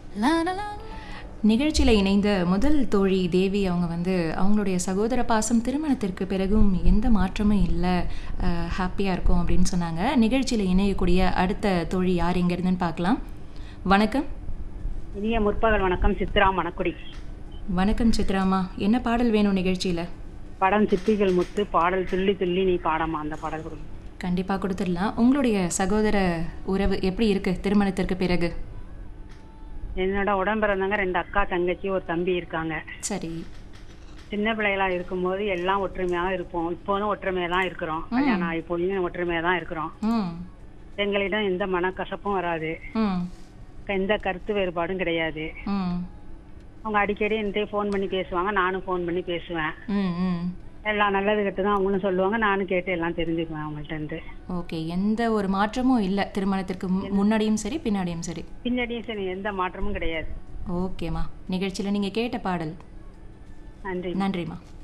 நிகழ்ச்சியில் இணைந்த முதல் தோழி தேவி அவங்க வந்து அவங்களுடைய சகோதர பாசம் திருமணத்திற்கு பிறகும் எந்த மாற்றமும் இல்லை ஹாப்பியாக இருக்கும் அப்படின்னு சொன்னாங்க நிகழ்ச்சியில் இணையக்கூடிய அடுத்த தோழி யார் எங்க இருந்துன்னு பார்க்கலாம் வணக்கம் இனிய முற்பகல் வணக்கம் சித்ரா மணக்குடி வணக்கம் சித்ராமா என்ன பாடல் வேணும் நிகழ்ச்சியில் படம் சிப்பிகள் முத்து பாடல் துள்ளி துள்ளி நீ பாடமா அந்த பாடல் கொடுங்க கண்டிப்பாக கொடுத்துடலாம் உங்களுடைய சகோதர உறவு எப்படி இருக்கு திருமணத்திற்கு பிறகு என்னோட உடம்பிறந்தவங்க ரெண்டு அக்கா தங்கச்சி ஒரு தம்பி இருக்காங்க சரி சின்ன பிள்ளைகளா இருக்கும்போது எல்லாம் ஒற்றுமையாக இருப்போம் இப்போதும் ஒற்றுமையா தான் இருக்கிறோம் கல்யாணம் ஆகி போய் ஒற்றுமையா தான் இருக்கிறோம் ம் எங்களிடம் எந்த மனக்கசப்பும் வராது ம் எந்த கருத்து வேறுபாடும் கிடையாது ம் அவங்க அடிக்கடி என்கிட்ட ஃபோன் பண்ணி பேசுவாங்க நானும் ஃபோன் பண்ணி பேசுவேன் ம் ம் எல்லாம் நல்லது கெட்டு தான் அவங்களும் சொல்லுவாங்க நானும் கேட்டு எல்லாம் தெரிஞ்சுக்குவேன் அவங்கள்ட்ட இருந்து ஓகே எந்த ஒரு மாற்றமும் இல்லை திருமணத்திற்கு மு- முன்னாடியும் சரி பின்னாடியும் சரி பின்னாடியும் சரி எந்த மாற்றமும் கிடையாது ஓகேம்மா நிகழ்ச்சியில் நீங்கள் கேட்ட பாடல் நன்றி நன்றிம்மா